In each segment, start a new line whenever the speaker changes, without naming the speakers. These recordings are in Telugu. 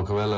ఒకవేళ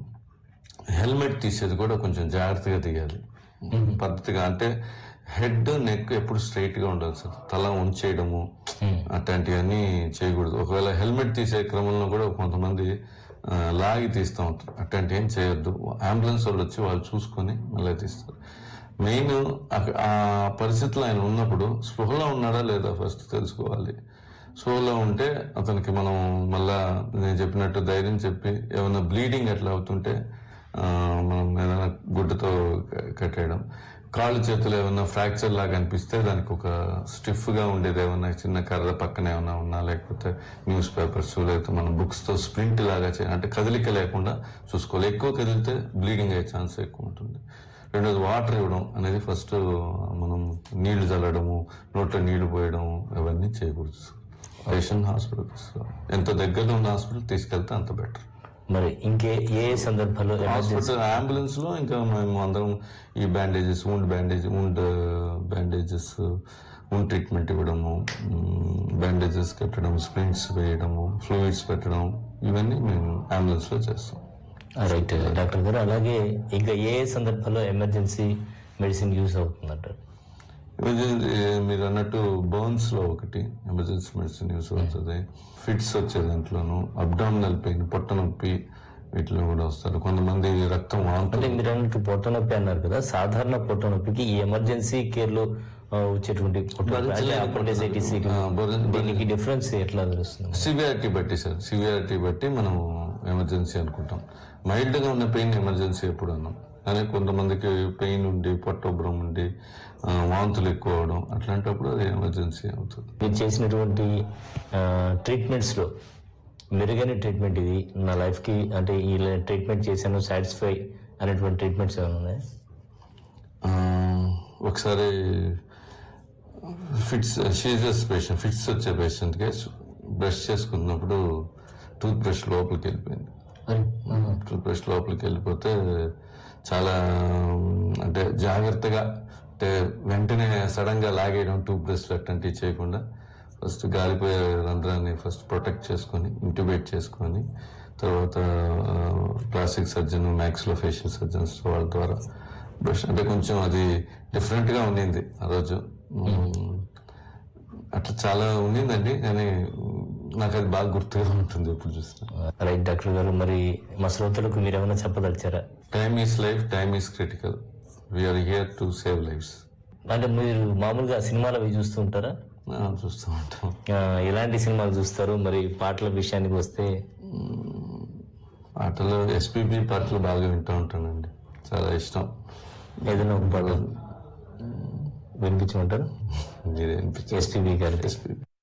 హెల్మెట్ తీసేది కూడా కొంచెం జాగ్రత్తగా తీయాలి పద్ధతిగా అంటే హెడ్ నెక్ ఎప్పుడు స్ట్రైట్ గా ఉండాలి సార్ తల ఉంచేయడము అట్లాంటివన్నీ చేయకూడదు ఒకవేళ హెల్మెట్ తీసే క్రమంలో కూడా కొంతమంది ఆ, లాగి తీస్తూ ఉంటారు అట్లాంటి ఏం చేయొద్దు అంబులెన్స్ వాళ్ళు వచ్చి వాళ్ళు చూసుకొని మళ్ళీ తీస్తారు మెయిన్ ఆ పరిస్థితిలో ఆయన ఉన్నప్పుడు స్పృహలో ఉన్నాడా లేదా ఫస్ట్ తెలుసుకోవాలి స్పృహలో ఉంటే అతనికి మనం మళ్ళా నేను చెప్పినట్టు ధైర్యం చెప్పి ఏమైనా బ్లీడింగ్ ఎట్లా అవుతుంటే ఆ, మనం ఏదైనా గుడ్డతో క- కట్టేయడం కాళ్ళు చేతులు ఏమైనా ఫ్రాక్చర్ లాగా అనిపిస్తే దానికి ఒక స్టిఫ్ గా ఉండేది ఏమైనా చిన్న కర్ర పక్కన ఏమైనా ఉన్నా లేకపోతే న్యూస్ పేపర్స్ లేకపోతే మన బుక్స్ తో స్ప్రింట్ లాగా చేయాలి అంటే కదలిక లేకుండా చూసుకోవాలి ఎక్కువ కదిలితే బ్లీడింగ్ అయ్యే ఛాన్స్ ఎక్కువ ఉంటుంది రెండోది వాటర్ ఇవ్వడం అనేది ఫస్ట్ మనం నీళ్లు చల్లడము నోట్లో నీళ్లు పోయడం అవన్నీ చేయకూడదు పేషెంట్ హాస్పిటల్ తీసుకోవాలి ఎంత దగ్గరలో ఉన్న హాస్పిటల్ తీసుకెళ్తే అంత బెటర్
మరి ఇంకే ఏ ఏ సందర్భాల్లో ఎమర్జెన్సీ
హాస్పిటల్ అంబులెన్స్ లో ఇంకా మేము అందరం ఈ bandages wound bandage wound bandages wound treatment ఇవ్వడము బ్యాండేజెస్ కట్టడం స్ప్రింట్స్ వేయడము ఫ్లూయిడ్స్ పెట్టడం ఇవన్నీ మేము అంబులెన్స్ లో చేస్తాం
రైట్ డాక్టర్ గారు అలాగే ఇంకా ఏ ఏ సందర్భాల్లో ఎమర్జెన్సీ మెడిసిన్ యూస్ అవుతుందంటారు
ఎమర్జెన్సీ మీరు అన్నట్టు బర్న్స్ లో ఒకటి ఎమర్జెన్సీ మెడిసిన్ యూస్ అవుతుంది ఫిట్స్ వచ్చే దాంట్లోను అబ్డామినల్ పెయిన్ పొట్ట నొప్పి వీటిలో కూడా వస్తారు కొంతమంది రక్తం వాంతులు
అంటే మీరు అన్నట్టు పొట్ట నొప్పి అన్నారు కదా సాధారణ పొట్ట నొప్పికి ఈ ఎమర్జెన్సీ కేర్ లో ఆ, వచ్చేటువంటి పొట్ట నొప్పి, అంటే appendicitis కి
ఆ, భరించ-
దీనికి డిఫరెన్స్ ఎట్లా తెలుస్తుంది
సివియారిటీ బట్టి సార్ సివియారిటీ బట్టి మనం ఎమర్జెన్సీ అనుకుంటాం మైల్డ్ గా ఉన్న పెయిన్ ఎమర్జెన్సీ ఎప్పుడు అన్నాం కానీ కొంతమందికి పెయిన్ ఉండి పొట్టొబ్బరం ఉండి ఆ, వాంతులు ఎక్కువ అవడం అట్లాంటప్పుడు అది ఎమర్జెన్సీ అవుతుంది
మీరు చేసినటువంటి ట్రీట్మెంట్స్ లో మెరుగైన ట్రీట్మెంట్ ఇది నా లైఫ్ కి అంటే ఈ ట్రీట్మెంట్ చేశాను సాటిస్ఫై అనేటువంటి ట్రీట్మెంట్స్ ఏమైనా ఉన్నాయా
ఆ, ఒకసారి ఫిట్స్ షీజర్స్ పేషెంట్ ఫిట్స్ వచ్చే పేషెంట్కి బ్రష్ చేసుకున్నప్పుడు టూత్ బ్రష్ లోపలికి వెళ్ళిపోయింది టూత్ బ్రష్ లోపలికి వెళ్ళిపోతే చాలా ఉమ్, అంటే జాగ్రత్తగా అంటే వెంటనే సడన్ గా లాగేయడం టూత్ బ్రష్ అట్లాంటివి చేయకుండా ఫస్ట్ గాలిపోయే రంధ్రాన్ని ఫస్ట్ ప్రొటెక్ట్ చేసుకొని ఇంట్యుబేట్ చేసుకొని తర్వాత ప్లాస్టిక్ సర్జన్ మ్యాక్స్లో ఫేషియల్ సర్జన్స్ వాళ్ళ ద్వారా బ్రష్ అంటే కొంచెం అది డిఫరెంట్ గా ఉండింది ఆ రోజు ఉమ్, అట్లా చాలా ఉండిందండి కానీ ఉమ్, నాకు అది బాగా గుర్తుగా ఉంటుంది ఎప్పుడు చూసినా
రైట్ డాక్టర్ గారు మరి మా శ్రోతలకు మీరు ఏమైనా చెప్పదలిచారా
time is life time is critical we're here to save lives
అంటే మీరు మామూలుగా సినిమాలు అవి చూస్తూ ఉంటారా
చూస్తూ ఉంటాం
ఆ, ఎలాంటి సినిమాలు చూస్తారు మరి పాటల విషయానికి వస్తే
పాటలు ఎస్పీబీ పాటలు బాగా వింటూ ఉంటానండి చాలా ఇష్టం
ఏదైనా ఒక పాట వినిపించమంటారు
మీరే అనిపించారు
ఎస్పీబీ గారికి
ఎస్పీబీ